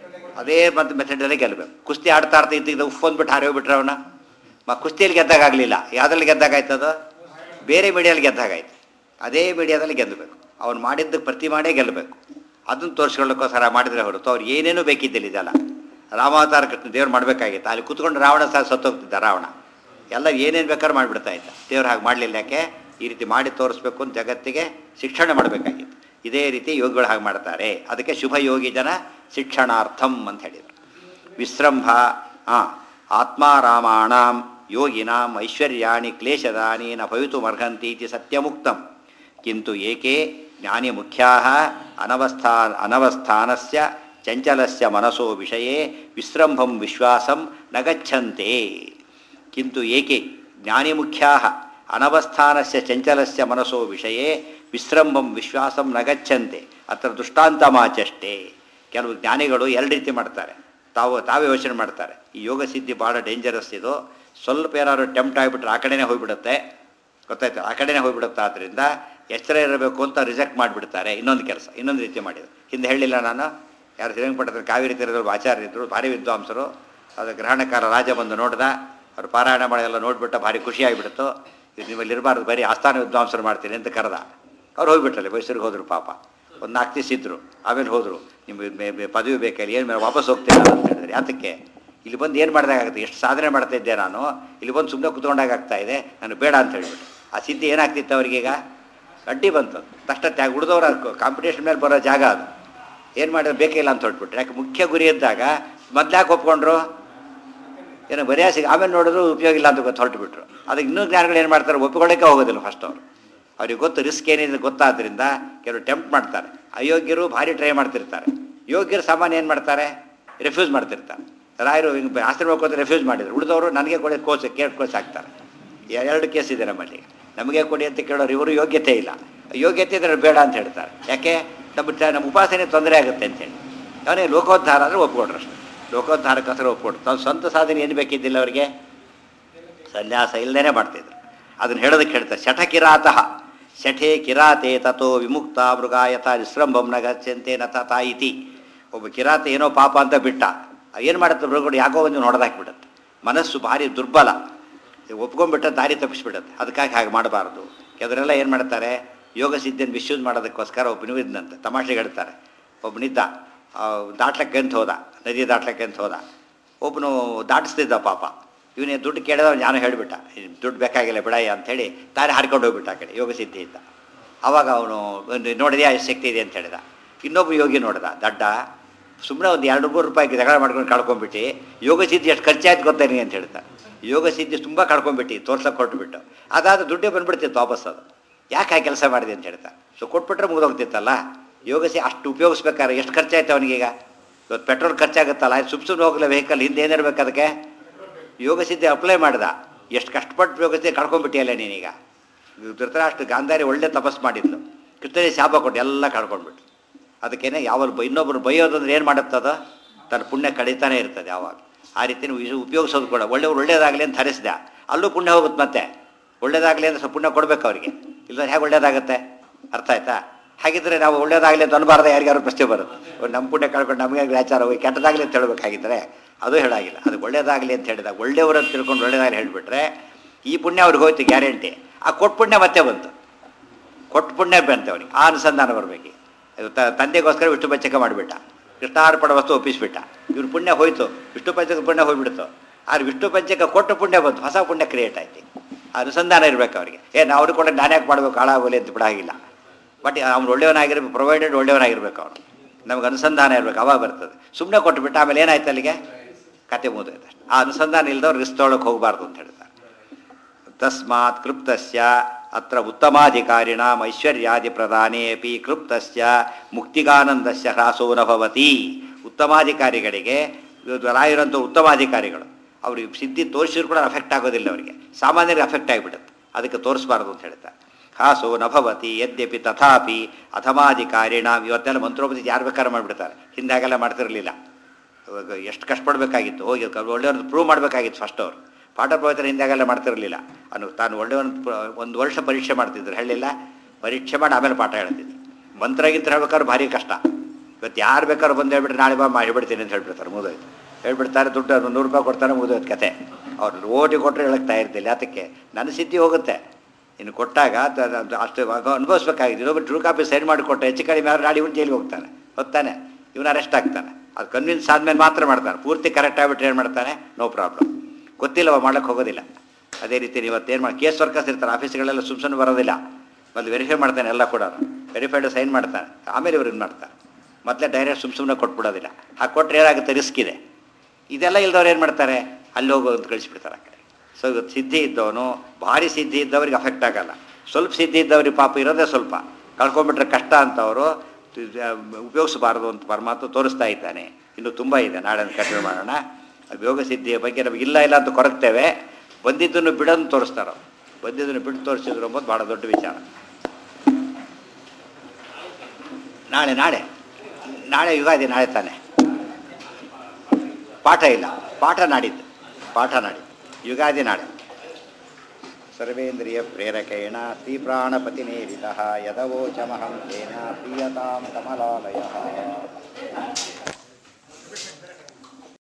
ಅದೇ ಮತ್ತು ಮೆಥಡಲ್ಲೇ ಗೆಲ್ಲಬೇಕು ಕುಸ್ತಿ ಆಡ್ತಾ ಆಡ್ತಾ ಇದ್ದಿದ್ದ ಉಫ್ ಅಂದ್ಬಿಟ್ಟು ಹಾರಿ ಹೋಗ್ಬಿಟ್ರೆ ಅವನ ಮ ಕುಸ್ತಿಯಲ್ಲಿ ಗೆದ್ದಾಗ ಆಗಲಿಲ್ಲ ಯಾವುದ್ರಲ್ಲಿ ಗೆದ್ದಾಗ ಆಯ್ತದು ಬೇರೆ ಮೀಡಿಯಲ್ಲಿ ಗೆದ್ದಾಗ ಆಯ್ತು ಅದೇ ಮೀಡಿಯಾದಲ್ಲಿ ಗೆಲ್ಲಬೇಕು ಅವ್ನು ಮಾಡಿದ್ದಕ್ಕೆ ಪ್ರತಿ ಮಾಡೇ ಗೆಲ್ಲಬೇಕು ಅದನ್ನು ತೋರಿಸ್ಕೊಳ್ಳೋಕ್ಕೋಸ್ಕರ ಮಾಡಿದರೆ ಹೊರತು ಅವ್ರು ಏನೇನೂ ಬೇಕಿದ್ದಿಲ್ಲ ಇದೆಲ್ಲ ರಾಮಾವತಾರ ಕೃಷ್ಣ ದೇವ್ರು ಮಾಡಬೇಕಾಗಿತ್ತು ಅಲ್ಲಿ ಕೂತ್ಕೊಂಡು ರಾವಣ ಸಹ ಸತ್ತೋಗ್ತಿದ್ದ ರಾವಣ ಎಲ್ಲ ಏನೇನು ಬೇಕಾದ್ರೂ ಮಾಡಿಬಿಡ್ತಾ ಇದ್ದ ದೇವ್ರು ಹಾಗೆ ಮಾಡಲಿಲ್ಲ ಯಾಕೆ ಈ ರೀತಿ ಮಾಡಿ ತೋರಿಸ್ಬೇಕು ಅಂತ ಜಗತ್ತಿಗೆ ಶಿಕ್ಷಣ ಮಾಡಬೇಕಾಗಿತ್ತು ಇದೇ ರೀತಿ ಯೋಗಿಗಳು ಹಾಗೆ ಮಾಡ್ತಾರೆ ಅದಕ್ಕೆ ಶುಭ ಯೋಗಿ ಜನ ಶಿಕ್ಷಣಾರ್ಥಂ ಅಂತ ಹೇಳಿದರು ವಿಶ್ರಂಭ ಹಾಂ ಆತ್ಮಾರಾಮಾಣಾಂ ಯೋಗಿನಾಂ ಐಶ್ವರ್ಯಾಣಿ ಕ್ಲೇಶದಾನಿ ನ ಭವಿತುಮರ್ಹಂತಿ ಇತಿ ಸತ್ಯಮುಕ್ತಂ ಕಿಂತು ಏಕೆ ಜ್ಞಾನಿ ಮುಖ್ಯಾ ಅನವಸ್ಥಾ ಅನವಸ್ಥಾನಸ್ಯ ಚಂಚಲಸ್ಯ ಮನಸೋ ವಿಷಯೇ ವಿಶ್ರಂಭಂ ವಿಶ್ವಾಸಂ ನ ಗಚ್ಚಂತೆ ಕಿಂತು ಏಕೆ ಜ್ಞಾನಿ ಮುಖ್ಯಾ ಅನವಸ್ಥಾನಸ್ಯ ಚಂಚಲಸ್ಯ ಮನಸೋ ವಿಷಯೇ ವಿಶ್ರಂಭಂ ವಿಶ್ವಾಸಂ ನ ಗಚ್ಚಂತೆ ಅತ್ರ ದೃಷ್ಟಾಂತಮಾಚಷ್ಟೇ ಕೆಲವು ಜ್ಞಾನಿಗಳು ಎರಡು ರೀತಿ ಮಾಡ್ತಾರೆ ತಾವು ತಾವೇ ಯೋಚನೆ ಮಾಡ್ತಾರೆ ಈ ಯೋಗ ಸಿದ್ಧಿ ಭಾಳ ಡೇಂಜರಸ್ ಇದು ಸ್ವಲ್ಪ ಏನಾದ್ರು ಟೆಂಪ್ಟ್ ಆಗಿಬಿಟ್ರೆ ಆ ಕಡೆನೇ ಹೋಗ್ಬಿಡುತ್ತೆ ಗೊತ್ತಾಯ್ತು ಆ ಕಡೆನೇ ಹೋಗ್ಬಿಡುತ್ತೆ ಆದ್ದರಿಂದ ಎಚ್ಚರ ಇರಬೇಕು ಅಂತ ರಿಜೆಕ್ಟ್ ಮಾಡಿಬಿಡ್ತಾರೆ ಇನ್ನೊಂದು ಕೆಲಸ ಇನ್ನೊಂದು ರೀತಿ ಮಾಡಿದ್ರು ಹಿಂದೆ ಹೇಳಿಲ್ಲ ನಾನು ಯಾರು ಶ್ರೀರಂಗಪಟ್ಟಣ ಕಾವೇರಿ ತೀರದಲ್ಲಿ ಆಚಾರ್ಯರಿದ್ದರು ಭಾರಿ ವಿದ್ವಾಂಸರು ಅದು ಗ್ರಹಣಕಾರ ರಾಜ ಬಂದು ನೋಡ್ದ ಅವ್ರು ಪಾರಾಯಣ ಮಾಡೋದೆಲ್ಲ ನೋಡ್ಬಿಟ್ಟ ಭಾರಿ ಖುಷಿಯಾಗಿಬಿಡ್ತು ಇದು ನಿಮ್ಮಲ್ಲಿ ಇರಬಾರ್ದು ಬರೀ ಆಸ್ಥಾನ ವಿದ್ವಾಂಸರು ಮಾಡ್ತೀನಿ ಅಂತ ಕರೆದ ಅವ್ರು ಹೋಗ್ಬಿಟ್ರಲ್ಲಿ ಮೈಸೂರಿಗೆ ಹೋದ್ರು ಪಾಪ ಒಂದು ನಾಲ್ಕು ದಿವಸ ಇದ್ದರು ಆಮೇಲೆ ಹೋದರು ನಿಮಗೆ ಮೇ- ಮೇ- ಪದವಿ ಬೇಕಲ್ಲಿ ಏನು ಮೇಲೆ ವಾಪಸ್ ಹೋಗ್ತೀರಾ ಅಂತ ಹೇಳಿದ್ರೆ ಯಾತಕ್ಕೆ ಇಲ್ಲಿ ಬಂದು ಏನು ಮಾಡಿದಾಗುತ್ತೆ ಎಷ್ಟು ಸಾಧನೆ ಮಾಡ್ತಾ ಇದ್ದೆ ನಾನು ಇಲ್ಲಿ ಬಂದು ಸುಮ್ಮನೆ ಕುತ್ಕೊಂಡಾಗ ಆಗ್ತಾ ಇದೆ ನಾನು ಬೇಡ ಅಂತ ಹೇಳ್ಬಿಟ್ಟು ಆ ಸಿದ್ಧಿ ಏನಾಗ್ತಿತ್ತು ಅವರಿಗೀಗ ಅಡ್ಡಿ ಬಂತು ತಕ್ಷಣ ತ್ಯಾಗ ಉಳಿದವ್ರ ಕಾಂಪಿಟೇಷನ್ ಮೇಲೆ ಬರೋ ಜಾಗ ಅದು ಏನು ಮಾಡಿದ್ರೆ ಬೇಕೇ ಇಲ್ಲ ಅಂತ ಹೊರಟ್ಬಿಟ್ರೆ ಯಾಕೆ ಮುಖ್ಯ ಗುರಿ ಇದ್ದಾಗ ಮೊದ್ಲ್ಯಾಕೆ ಒಪ್ಕೊಂಡ್ರು ಏನೋ ಬರೆಯಾಸಿಗೆ ಆಮೇಲೆ ನೋಡಿದ್ರು ಉಪಯೋಗ ಇಲ್ಲ ಅಂತ ಗೊತ್ತು ಹೊರಟುಬಿಟ್ರು ಅದಕ್ಕೆ ಇನ್ನೂ ಜ್ಞಾನಿಗಳು ಏನು ಮಾಡ್ತಾರೆ ಒಪ್ಪಿಕೊಳ್ಳೋಕೆ ಹೋಗೋದಿಲ್ಲ ಫಸ್ಟ್ ಅವರು ಅವ್ರಿಗೆ ಗೊತ್ತು ರಿಸ್ಕ್ ಏನಿದೆ ಗೊತ್ತಾದ್ರಿಂದ ಕೆಲವರು ಟೆಂಪ್ಟ್ ಮಾಡ್ತಾರೆ ಅಯೋಗ್ಯರು ಭಾರಿ ಟ್ರೈ ಮಾಡ್ತಿರ್ತಾರೆ ಯೋಗ್ಯರು ಸಾಮಾನ್ಯ ಏನು ಮಾಡ್ತಾರೆ ರೆಫ್ಯೂಸ್ ಮಾಡ್ತಿರ್ತಾರೆ ರಾಯರು ಹಿಂಗೆ ಆಶ್ರಮಕ್ಕೆ ಹೋದ್ರೆ ರೆಫ್ಯೂಸ್ ಮಾಡಿದ್ರು ಉಳಿದವರು ನನಗೆ ಕೊಡಿ ಕೋಚ್ ಕೇಟ್ ಕೋಚ್ ಹಾಕ್ತಾರೆ ಎ- ಎರಡು ಕೇಸ್ ಇದೆ ನಮ್ಮಲ್ಲಿ ನಮಗೆ ಕೊಡಿ ಅಂತ ಕೇಳೋರು ಇವರು ಯೋಗ್ಯತೆ ಇಲ್ಲ ಯೋಗ್ಯತೆ ಇದ್ರೆ ಬೇಡ ಅಂತ ಹೇಳ್ತಾರೆ ಯಾಕೆ ನಮ್ಮ ತ- ನಮ್ಮ ಉಪಾಸನೆ ತೊಂದರೆ ಆಗುತ್ತೆ ಅಂತೇಳಿ ಅವನೇ ಲೋಕೋದ್ಧಾರ ಅಂದರೆ ಒಪ್ಕೊಂಡ್ರು ಅಷ್ಟೇ ಲೋಕೋದ್ಧಾರಕ್ಕೋಸ್ಕರ ಒಪ್ಕೊಂಡ್ರು ತಾವು ಸ್ವಂತ ಸಾಧನೆ ಏನು ಬೇಕಿದ್ದಿಲ್ಲ ಅವರಿಗೆ ಸನ್ಯಾಸ ಇಲ್ಲದೇ ಮಾಡ್ತಿದ್ರು ಅದನ್ನು ಹೇಳೋದಕ್ಕೆ ಹೇಳ್ತಾರೆ ಶಠ ಕಿರಾತಃ ಶಠೆ ಕಿರಾತೆ ತಥೋ ವಿಮುಕ್ತ ಮೃಗಾಯತ ವಿಶ್ರಂಭಂ ನ ಗಚ್ಚಂತೆ ನ ತಥಾ ಇತಿ ಒಬ್ಬ ಕಿರಾತ ಏನೋ ಪಾಪ ಅಂತ ಬಿಟ್ಟ ಏನು ಮಾಡುತ್ತೆ ಮೃಗಗಳು ಯಾಕೋ ಒಂದು ಹೊಡೆದಾಕ್ಬಿಡುತ್ತೆ ಮನಸ್ಸು ಭಾರಿ ದುರ್ಬಲ ಒಪ್ಕೊಂಡ್ಬಿಟ್ಟ ದಾರಿ ತಪ್ಪಿಸ್ಬಿಡುತ್ತೆ ಅದಕ್ಕಾಗಿ ಹಾಗೆ ಮಾಡಬಾರ್ದು ಕೆಲವರೆಲ್ಲ ಏನು ಮಾಡ್ತಾರೆ ಯೋಗ ಸಿದ್ಧಿಯನ್ನು ಮಿಸ್ಯೂಸ್ ಮಾಡೋದಕ್ಕೋಸ್ಕರ ಒಬ್ಬ ಇದ್ದಂತೆ ತಮಾಷೆಗೆ ಹೇಳ್ತಾರೆ ಒಬ್ಬನಿದ್ದ ದಾಟ್ಲಕ್ಕೆ ಅಂತ ಹೋದ ನದಿ ದಾಟ್ಲಕ್ಕೆ ಅಂತ ಹೋದ ಒಬ್ಬನು ದಾಟಿಸ್ತಿದ್ದ ಪಾಪ ಇವನೇ ದುಡ್ಡು ಕೇಳಿದ ನಾನು ಹೇಳಿಬಿಟ್ಟ ದುಡ್ಡು ಬೇಕಾಗಿಲ್ಲ ಬಿಡಯ್ಯ ಅಂಥೇಳಿ ತಾನೇ ಹಾರ್ಕೊಂಡು ಹೋಗ್ಬಿಟ್ಟ ಆ ಕಡೆ ಯೋಗ ಸಿದ್ಧಿಯಿಂದ ಆವಾಗ ಅವನು ಒಂದು ನೋಡಿದೆಯಾ ಎಷ್ಟು ಶಕ್ತಿ ಇದೆ ಅಂತ ಹೇಳಿದ ಇನ್ನೊಬ್ಬ ಯೋಗಿ ನೋಡ್ದ ದಡ್ಡ ಸುಮ್ಮನೆ ಒಂದು ಎರಡು ಮೂರು ರೂಪಾಯಿಗೆ ಜಗಳ ಮಾಡ್ಕೊಂಡು ಕಳ್ಕೊಂಡ್ಬಿಟ್ಟು ಯೋಗ ಸಿದ್ಧಿ ಎಷ್ಟು ಖರ್ಚಾಯ್ತು ಗೊತ್ತೇನೆ ಅಂತ ಹೇಳ್ತಾ ಯೋಗ ಸಿದ್ಧಿ ತುಂಬ ಕಳ್ಕೊಂಡ್ಬಿಟ್ಟು ತೋರ್ಸಕ್ಕೆ ಕೊಟ್ಬಿಟ್ಟು ಅದಾದ ದುಡ್ಡೇ ಬಂದ್ಬಿಡ್ತಿತ್ತು ವಾಪಸ್ ಅದು ಯಾಕೆ ಆ ಕೆಲಸ ಮಾಡಿದೆ ಅಂತ ಹೇಳ್ತಾ ಸೊ ಕೊಟ್ಬಿಟ್ರೆ ಮುಗಿದೋಗ್ತಿತ್ತಲ್ಲ ಯೋಗ ಸಿ ಅಷ್ಟು ಉಪಯೋಗಿಸ್ಬೇಕಾದ್ರೆ ಎಷ್ಟು ಖರ್ಚಾಯ್ತು ಅವನಿಗೀಗ ಇವತ್ತು ಪೆಟ್ರೋಲ್ ಖರ್ಚಾಗುತ್ತಲ್ಲ ಸುಮ್ ಸುಮ್ಮನೆ ಹೋಗಲ್ಲ ವೆಹಿಕಲ್ ಹಿಂದೆ ಏನಿರ್ಬೇಕು ಅದಕ್ಕೆ ಯೋಗ ಸಿದ್ಧಿ ಅಪ್ಲೈ ಮಾಡ್ದ ಎಷ್ಟು ಕಷ್ಟಪಟ್ಟು ಯೋಗ ಸಿದ್ಧಿ ಕಳ್ಕೊಂಡ್ಬಿಟ್ಟಿಯಲ್ಲ ನೀನೀಗ ಧೃತರಾಷ್ಟ್ರ ಗಾಂಧಾರಿ ಒಳ್ಳೆ ತಪಸ್ ಮಾಡಿದ್ಲು ಕೃಷ್ಣನಿಗೆ ಶಾಪ ಕೊಟ್ಟು ಎಲ್ಲ ಕಳ್ಕೊಂಡ್ಬಿಟ್ಟು ಅದಕ್ಕೇನೆ ಯಾವಾಗ ಬ ಇನ್ನೊಬ್ರು ಬೈಯೋದಂದ್ರೆ ಏನು ಮಾಡುತ್ತದ ತನ್ನ ಪುಣ್ಯ ಕಡಿತಾನೆ ಇರ್ತದೆ ಯಾವಾಗ ಆ ರೀತಿ ನೀವು ಇದು ಉಪಯೋಗಿಸೋದು ಕೂಡ ಒಳ್ಳೆಯವ್ರು ಒಳ್ಳೇದಾಗಲಿ ಅಂತ ಹರಿಸಿದ ಅಲ್ಲೂ ಪುಣ್ಯ ಹೋಗುತ್ತೆ ಮತ್ತೆ ಒಳ್ಳೇದಾಗಲಿ ಅಂದ್ರೆ ಸ್ವಲ್ಪ ಪುಣ್ಯ ಕೊಡಬೇಕು ಅವರಿಗೆ ಇಲ್ಲ ಹೇಗೆ ಒಳ್ಳೇದಾಗುತ್ತೆ ಅರ್ಥ ಆಯ್ತಾ ಹಾಗಿದ್ರೆ ನಾವು ಒಳ್ಳೇದಾಗಲಿ ಅಂತ ಅನ್ಬಾರ್ದು ಯಾರಿಗಾರು ಪ್ರಶ್ನೆ ಬರುತ್ತೆ ಓ, ನಮ್ಮ ಪುಣ್ಯ ಕಳ್ಕೊಂಡು ನಮಗೆ ಗ್ರಾಚಾರ ಹೋಗಿ ಕೆಟ್ಟದಾಗಲಿ ಅಂತ ಹೇಳ್ಬೇಕಾಗಿದ್ರೆ ಅದು ಹೇಳಾಗಿಲ್ಲ ಅದು ಒಳ್ಳೇದಾಗಲಿ ಅಂತ ಹೇಳಿದಾಗ ಒಳ್ಳೆಯವರು ಅಂತ ತಿಳ್ಕೊಂಡು ಒಳ್ಳೇದಾಗಲಿ ಹೇಳಿಬಿಟ್ರೆ ಈ ಪುಣ್ಯ ಅವ್ರಿಗೆ ಹೋಯ್ತು ಗ್ಯಾರಂಟಿ ಆ ಕೊಟ್ಟು ಪುಣ್ಯ ಮತ್ತೆ ಬಂತು ಕೊಟ್ಟು ಪುಣ್ಯ ಬಂತೆ ಅವನಿಗೆ ಆ ಅನುಸಂಧಾನ ಬರಬೇಕು ತಂದೆಗೋಸ್ಕರ ವಿಷ್ಣು ಪಂಚಕ ಮಾಡಿಬಿಟ್ಟ ಕೃಷ್ಣಾರ್ಪಣ ವಸ್ತು ಒಪ್ಪಿಸ್ಬಿಟ್ಟ ಇವ್ರ ಪುಣ್ಯ ಹೋಯ್ತು ವಿಷ್ಣು ಪಂಚಕ ಪುಣ್ಯ ಹೋಗ್ಬಿಡ್ತು ಆದ್ರೆ ವಿಷ್ಣು ಪಂಚಕ ಕೊಟ್ಟು ಪುಣ್ಯ ಬಂತು ಹೊಸ ಪುಣ್ಯ ಕ್ರಿಯೇಟ್ ಆಯ್ತು ಆ ಅನುಸಂಧಾನ ಇರಬೇಕು ಅವರಿಗೆ ಏ ನಾವು ಅವ್ರಿಗೆ ಕೂಡ ನಾನು ಯಾಕೆ ಮಾಡಬೇಕು ಹಾಳಾಗೋಲಿ ಅಂತ ಬಿಡಾಗಿಲ್ಲ ಬಟ್ ಅವ್ನು ಒಳ್ಳೆಯವನಾಗಿರ್ಬೇಕು ಪ್ರೊವೈಡೆಡ್ ಒಳ್ಳೆಯವನಾಗಿರ್ಬೇಕು ಅವನು ನಮ್ಗೆ ಅನುಸಂಧಾನ ಇರಬೇಕು ಅವಾಗ ಬರ್ತದೆ ಸುಮ್ಮನೆ ಕೊಟ್ಟುಬಿಟ್ಟು ಆಮೇಲೆ ಏನಾಯ್ತು ಅಲ್ಲಿಗೆ ಕತೆ ಮುಗಿದೋಯ್ತು ಅಷ್ಟೆ ಆ ಅನುಸಂಧಾನ ಇಲ್ದವ್ರು ರಿಸ್ಕ್ ತೊಗೊಳಕ್ಕೆ ಹೋಗಬಾರ್ದು ಅಂತ ಹೇಳ್ತಾರೆ ತಸ್ಮಾತ್ ಕ್ಲುಪ್ತಸ್ಯ ಅತ್ರ ಉತ್ತಮಾಧಿಕಾರಿಣಾಂ ಐಶ್ವರ್ಯಾದಿ ಪ್ರದಾನೇ ಅಪಿ ಕ್ಲುಪ್ತಸ್ಯ ಮುಕ್ತಿಗಾನಂದಸ್ಯ ಹ್ರಾಸೋ ನ ಭವತಿ ಉತ್ತಮಾಧಿಕಾರಿಗಳಿಗೆ ಇವತ್ತು ರಾಯರಂಥ ಉತ್ತಮಾಧಿಕಾರಿಗಳು ಅವ್ರಿಗೆ ಸಿದ್ಧಿ ತೋರಿಸಿದ್ರು ಕೂಡ ಅಫೆಕ್ಟ್ ಆಗೋದಿಲ್ಲ ಅವರಿಗೆ ಸಾಮಾನ್ಯರಿಗೆ ಅಫೆಕ್ಟ್ ಆಗಿಬಿಡುತ್ತೆ ಅದಕ್ಕೆ ತೋರಿಸಬಾರ್ದು ಅಂತ ಹೇಳ್ತಾರೆ ಹಾಸು ನಭವತಿ ಯದ್ಯಪಿ ತಥಾಪಿ ಅಧಮಾಧಿಕಾರಿಣ ಇವತ್ತೆಲ್ಲ ಮಂತ್ರೋಪತಿ ಯಾರು ಬೇಕಾದ್ರೆ ಮಾಡಿಬಿಡ್ತಾರೆ ಹಿಂದೆ ಹಾಗೆಲ್ಲ ಮಾಡ್ತಿರಲಿಲ್ಲ ಇವಾಗ ಎಷ್ಟು ಕಷ್ಟಪಡಬೇಕಾಗಿತ್ತು ಹೋಗಿ ಒಳ್ಳೆಯವ್ರದ್ದು ಪ್ರೂವ್ ಮಾಡಬೇಕಾಗಿತ್ತು ಫಸ್ಟ್ ಅವರು ಪಾಠ ಪ್ರವಚನ ಹಿಂದಾಗೆಲ್ಲ ಮಾಡ್ತಿರಲಿಲ್ಲ ಅನ್ನು ತಾನು ಒಳ್ಳೆಯವನ್ ಒಂದು ವರ್ಷ ಪರೀಕ್ಷೆ ಮಾಡ್ತಿದ್ರು ಹೇಳಿಲ್ಲ ಪರೀಕ್ಷೆ ಮಾಡಿ ಆಮೇಲೆ ಪಾಠ ಹೇಳ್ತಿದ್ರು ಮಂತ್ರಗಿಂತ ಹೇಳ್ಬೇಕಾದ್ರೆ ಭಾರಿ ಕಷ್ಟ ಇವತ್ತು ಯಾರು ಬೇಕಾದ್ರೂ ಬಂದು ಹೇಳ್ಬಿಟ್ರೆ ನಾಳೆ ಬಾ ಮಾಡಿಬಿಡ್ತೀನಿ ಅಂತ ಹೇಳ್ಬಿಡ್ತಾರೆ ಮುಗಿದೋಯ್ತು ಹೇಳ್ಬಿಡ್ತಾರೆ ದುಡ್ಡು ಒಂದು ನೂರು ರೂಪಾಯಿ ಕೊಡ್ತಾರೆ ಮುಗಿದೋಯ್ತು ಕತೆ ಅವ್ರು ಓಟಿ ಕೊಟ್ಟರೆ ಹೇಳಕ್ತಾ ಇರ್ತಿಲ್ಲ ಅದಕ್ಕೆ ನನ್ನ ಸಿದ್ಧಿ ಹೋಗುತ್ತೆ ಇನ್ನು ಕೊಟ್ಟಾಗ ತ- ಅದು ಅಷ್ಟು ಅನುಭವಿಸ್ಬೇಕಾಗಿದೆ ಇನ್ನೊಬ್ಬರು ಟ್ರೂ ಕಾಪಿ ಸೈನ್ ಮಾಡಿಕೊಟ್ಟೆ ಹೆಚ್ಚು ಕಡಿಮೆ ಆದ್ರೆ ನಾಳೆ ಇವನು ಜೈಲಿಗೆ ಹೋಗ್ತಾನೆ ಹೊತ್ತಾನೆ ಇವನು ಅರೆಸ್ಟ್ ಆಗ್ತಾನೆ ಅದು ಕನ್ವಿನ್ಸ್ ಆದ್ಮೇಲೆ ಮಾತ್ರ ಮಾಡ್ತಾನೆ ಪೂರ್ತಿ ಕರೆಕ್ಟ್ ಆಗಿಬಿಟ್ಟು ಏನು ಮಾಡ್ತಾನೆ ನೋ ಪ್ರಾಬ್ಲಮ್ ಗೊತ್ತಿಲ್ಲ ಅವ ಮಾಡ್ಲಿಕ್ಕೆ ಹೋಗೋದಿಲ್ಲ ಅದೇ ರೀತಿ ನೀವು ಇವತ್ತೇನು ಮಾಡಿ ಕೇಸ್ ವರ್ಕರ್ಸ್ ಇರ್ತಾರೆ ಆಫೀಸ್ಗಳೆಲ್ಲ ಸುಮ್ ಸುಮ್ಮನೆ ಬರೋದಿಲ್ಲ ಮೊದಲು ವೆರಿಫೈ ಮಾಡ್ತಾನೆ ಎಲ್ಲ ಕೂಡ ವೆರಿಫೈಡ್ ಸೈನ್ ಮಾಡ್ತಾನೆ ಆಮೇಲೆ ಇವ್ರು ಇದು ಮಾಡ್ತಾರೆ ಮೊದಲೇ ಡೈರೆಕ್ಟ್ ಸುಮ್ ಸುಮ್ಮನೆ ಕೊಟ್ಬಿಡೋದಿಲ್ಲ ಹಾಗೆ ಕೊಟ್ಟರೆ ಏನಾಗುತ್ತೆ ರಿಸ್ಕ್ ಇದೆ ಇದೆಲ್ಲ ಇಲ್ದವ್ರು ಏನು ಮಾಡ್ತಾರೆ ಅಲ್ಲಿ ಹೋಗೋ ಅಂತ ಕಳಿಸ್ಬಿಡ್ತಾರೆ ಆ ಕಡೆ ಸೊ ಇವತ್ತು ಸಿದ್ಧಿ ಇದ್ದವನು ಭಾರಿ ಸಿದ್ಧಿ ಇದ್ದವ್ರಿಗೆ ಅಫೆಕ್ಟ್ ಆಗಲ್ಲ ಸ್ವಲ್ಪ ಸಿದ್ಧಿ ಇದ್ದವ್ರಿಗೆ ಪಾಪ ಇರೋದೇ ಸ್ವಲ್ಪ ಕಳ್ಕೊಂಡ್ಬಿಟ್ರೆ ಕಷ್ಟ ಅಂತ ಅವರು ಉಪಯೋಗಿಸಬಾರದು ಅಂತ ಪರಮಾತ್ಮ ತೋರಿಸ್ತಾ ಇದ್ದಾನೆ ಇನ್ನು ತುಂಬ ಇದೆ ನಾಳೆ ಕಂಟಿನ್ಯೂ ಮಾಡೋಣ ಆ ಯೋಗ ಸಿದ್ಧಿಯ ಬಗ್ಗೆ ನಮಗೆ ಇಲ್ಲ ಇಲ್ಲ ಅಂತ ಕೊರಗ್ತೇವೆ ಬಂದಿದ್ದನ್ನು ಬಿಡೋದು ತೋರಿಸ್ತಾರೋ ಬಂದಿದ್ದನ್ನು ಬಿಟ್ಟು ತೋರಿಸಿದ್ರು ಅಂಬೋದು ಭಾಳ ದೊಡ್ಡ ವಿಚಾರ ನಾಳೆ ನಾಳೆ ನಾಳೆ ಯುಗಾದಿ ನಾಳೆ ತಾನೆ ಪಾಠ ಇಲ್ಲ ಪಾಠ ನಾಡಿದ್ದು ಪಾಠ ನಾಡಿದ್ದು ಯುಗಾದಿ ನಾಳೆ ಸರ್ವೇಂದ್ರಿಯ ಪ್ರೇರಕೇಣ ಶ್ರೀಪ್ರಾಣಪತಿನೇರಿತ ಯದವೋಚಮಹಂ ತೇನ ಪ್ರೀಯತಾಂ ಕಮಲಾಲಯ